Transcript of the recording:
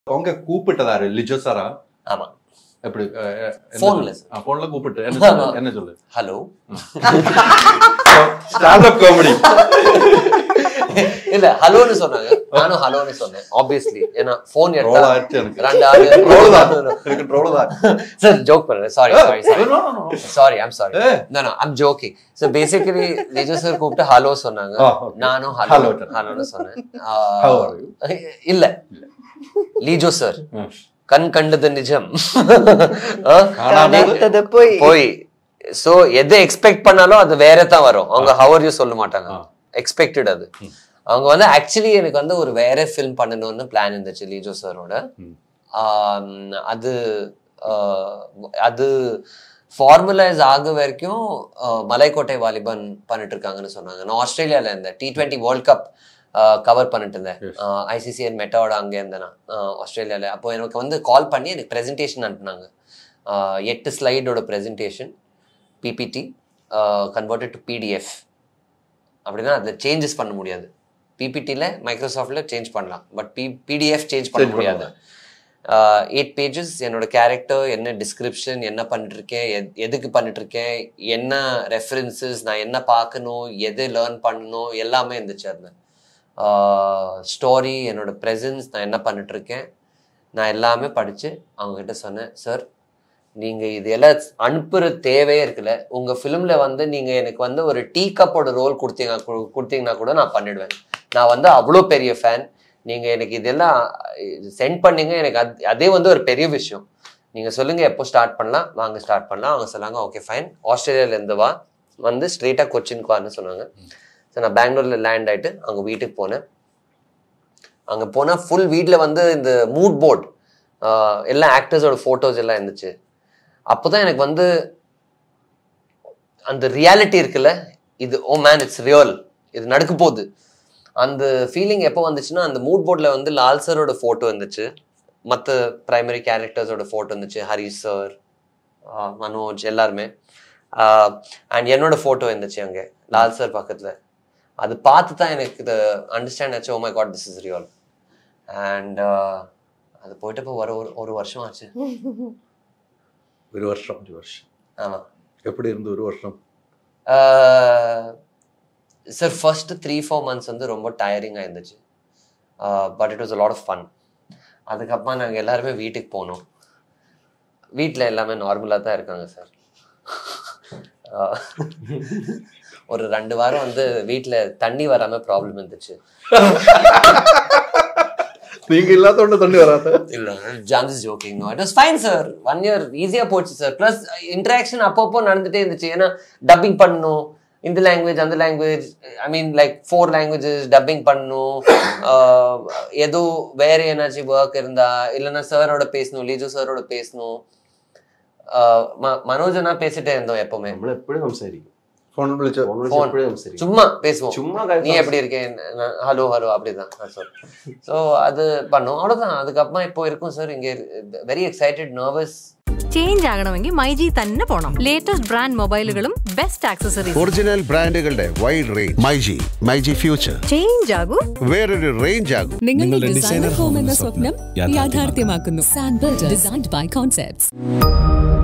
அவங்க கூப்பிட்டதாரு லிஜோ சாரா ஆமா எப்படி அஹ், அஹ், என்ன Phone ல சொல்லு? ஆ, phoneல கூப்பிட்டு என்ன சொல்லு என்ன சொல்லு ஹலோ ஸ்டாண்டப் காமெடி இல்ல ஹலோன்னு சொன்னாங்க நானும் ஹலோன்னு சொன்னேன் ஆப்வியஸ்லி ஏன்னா போன் ரோல் எடுத்தா ஆச்சு எனக்கு ரெண்டு ஆளு ரோல் தான் எனக்கு ரோல் தான் சார் ஜோக் பண்றேன் sorry sorry sorry No, no, no. Sorry I'm sorry Eh. No no I'm joking so basically Lijo sir கூப்பிட்டு ஹலோ சொன்னாங்க Ah, okay. நானும் Hello ஹலோ ட்டேன். ஹலோன்னு சொன்னேன் How are you? இல்ல லிஜோ சார் ம். கண் கண்டது நிஜம் காணாதது போய் போய் சோ எதை எக்ஸ்பெக்ட் பண்ணாலும் அது வேற தான் வரும் அவங்க ஹவர் யூ சொல்ல மாட்டாங்க ஆ. எக்ஸ்பெக்டட் அது அவங்க வந்து ஆக்சுவலி எனக்கு வந்து ஒரு வேற ஃபிலிம் பண்ணணும்னு பிளான் இருந்துச்சு லீஜோ சாரோட ம். அது ஆஹ், அது ஃபார்முலைஸ் ஆக வரைக்கும் ஆஹ், மலைக்கோட்டை வாலிபன் பண்ணிட்டு இருக்காங்கன்னு சொன்னாங்க நான் ஆஸ்திரேலியால இருந்தேன் T twenty world cup cover பண்ணிட்டு இருந்தேன் Yes. ஐசிசிஎன் மெட்டாவோட அங்கே இருந்தேன் நான் ஆஹ், ஆஸ்திரேலியால அப்போ எனக்கு வந்து கால் பண்ணி எனக்கு ப்ரெசன்டேஷன் அனுப்புனாங்க ஆஹ், எட்டு ஸ்லைடோட presentation PPT converted to PDF அப்படின்னா அதில் சேஞ்சஸ் பண்ண முடியாது பிபிடியில் மைக்ரோசாஃப்டில் சேஞ்ச் பண்ணலாம் பட் பி பிடிஎஃப் சேஞ்ச் பண்ண Change முடியாது எயிட் பேஜஸ் என்னோட கேரக்டர் என்ன டிஸ்கிரிப்ஷன் என்ன பண்ணிட்டு இருக்கேன் எத்- எதுக்கு பண்ணிட்டு இருக்கேன் என்ன ரெஃபரன்சஸ் நான் என்ன பார்க்கணும் எது லேர்ன் பண்ணணும் எல்லாமே இருந்துச்சு அதில் ஸ்டோரி என்னோட ப்ரெசன்ஸ் நான் என்ன பண்ணிட்டு இருக்கேன் நான் எல்லாமே படித்து அவங்ககிட்ட சொன்னேன் சார் நீங்கள் இது எல்லாம் அனுப்புகிற தேவையே இருக்குல்ல உங்கள் ஃபிலிமில் வந்து நீங்கள் எனக்கு வந்து ஒரு டீ கப்போட ரோல் கொடுத்தீங்க கொடுத்தீங்கன்னா கூட நான் பண்ணிடுவேன் நான் வந்து அவ்வளோ பெரிய ஃபேன் நீங்கள் எனக்கு இதெல்லாம் சென்ட் பண்ணீங்க எனக்கு அது அதே வந்து ஒரு பெரிய விஷயம் நீங்கள் சொல்லுங்கள் எப்போ ஸ்டார்ட் பண்ணலாம் வாங்க ஸ்டார்ட் பண்ணலாம் அவங்க சொன்னாங்க ஓகே ஃபைன் ஆஸ்திரேலியாவிலேருந்து வா வந்து ஸ்ட்ரெயிட்டாக கொச்சினுக்கு வான்னு சொன்னாங்க ஸோ நான் பெங்களூரில் லேண்ட் ஆகிட்டு அவங்க வீட்டுக்கு போனேன் அங்கே போனால் ஃபுல் வீட்டில் வந்து இந்த மூட் போர்ட் எல்லா ஆக்டர்ஸோட ஃபோட்டோஸ் எல்லாம் இருந்துச்சு அப்போ தான் எனக்கு வந்து அந்த ரியாலிட்டி இருக்குல்ல இது ஓ மேன் இட்ஸ் ரியல் இது நடக்க போகுது அந்த ஃபீலிங் எப்போ வந்துச்சுன்னா அந்த மூட் போர்டில் வந்து லால் சரோட ஃபோட்டோ இருந்துச்சு மற்ற பிரைமரி கேரக்டர்ஸோட ஃபோட்டோ இருந்துச்சு ஹரிஷ் சார் மனோஜ் எல்லாருமே அண்ட் என்னோட ஃபோட்டோ இருந்துச்சு அங்கே லால் சார் பக்கத்தில் அது பார்த்து தான் எனக்கு இது அண்டர்ஸ்டாண்ட் ஆச்சு oh my God this is real and அது போயிட்டு இப்போ ஒரு ஒரு- ஒரு வருஷம் ஆச்சு ஒரு வருஷம் ஒரு வருஷம் ஆமாம் எப்படி இருந்து ஒரு வருஷம் sir first three four months வந்து ரொம்ப டயரிங்காக இருந்துச்சு but it was lot of fun அதுக்கப்புறமா நாங்கள் எல்லாருமே வீட்டுக்கு போனோம் வீட்டில் எல்லாமே நார்மலாக தான் இருக்காங்க சார் ஒரு ரெண்டு வாரம் வந்து வீட்டில் தண்ணி வராமல் ப்ராப்ளம் இருந்துச்சு நீங்க இல்லாத தண்ணி வராத இல்லை ஜான்ஸ் joking no it was fine sir one year ஈஸியாக போச்சு சார் ப்ளஸ் இன்ட்ராக்ஷன் அப்பப்போ நடந்துட்டே இருந்துச்சு ஏன்னா டப்பிங் பண்ணணும் இந்த லாங்குவேஜ் அந்த language I mean like four languages dubbing பண்ணணும் ஆஹ் ஏதோ வேற ஏதாச்சும் ஒர்க் இருந்தா இல்லைன்னா சாரோட பேசணும் லிஜு சாரோட பேசணும் ஆஹ் ம- மனோஜனா பேசிட்டே இருந்தோம் எப்பவுமே നമ്മൾ എപ്പോഴും സംസാരിക്കും போன் விളിச்சு ഫോൺ വിളിച്ച് Phone. എപ്പോഴും സംസാരിക്കും சும்மா பேசுவோம் ചുമ്മാ நீ எப்படி இருக்கேன் ஹலோ ஹலோ அப்படிதான் சார் ஸோ அது பண்ணோம் அவ்வளோதான் அதுக்கப்புறமா இப்போ இருக்கும் சார் இங்கே வெரி எக்ஸைட்டட் நர்வஸ் ചേഞ്ച് ആകണമെങ്കിൽ മൈജി തന്നെ പോണം ലേറ്റസ്റ്റ് ബ്രാൻഡ് മൊബൈലുകളും ബെസ്റ്റ് ആക്സസറീസ് ഒറിജിനൽ ബ്രാൻഡുകളുടെ wide range myG myG future change ആകൂ വേറൊരു റേഞ്ച് ആകും നിങ്ങളുടെ ഡിസൈനർ ഹോം എന്ന സ്വപ്നം യാഥാർത്ഥ്യമാക്കുന്നു സാൻബർഡ് ഡിസൈൻഡ് ബൈ കോൺസെപ്റ്റ്സ്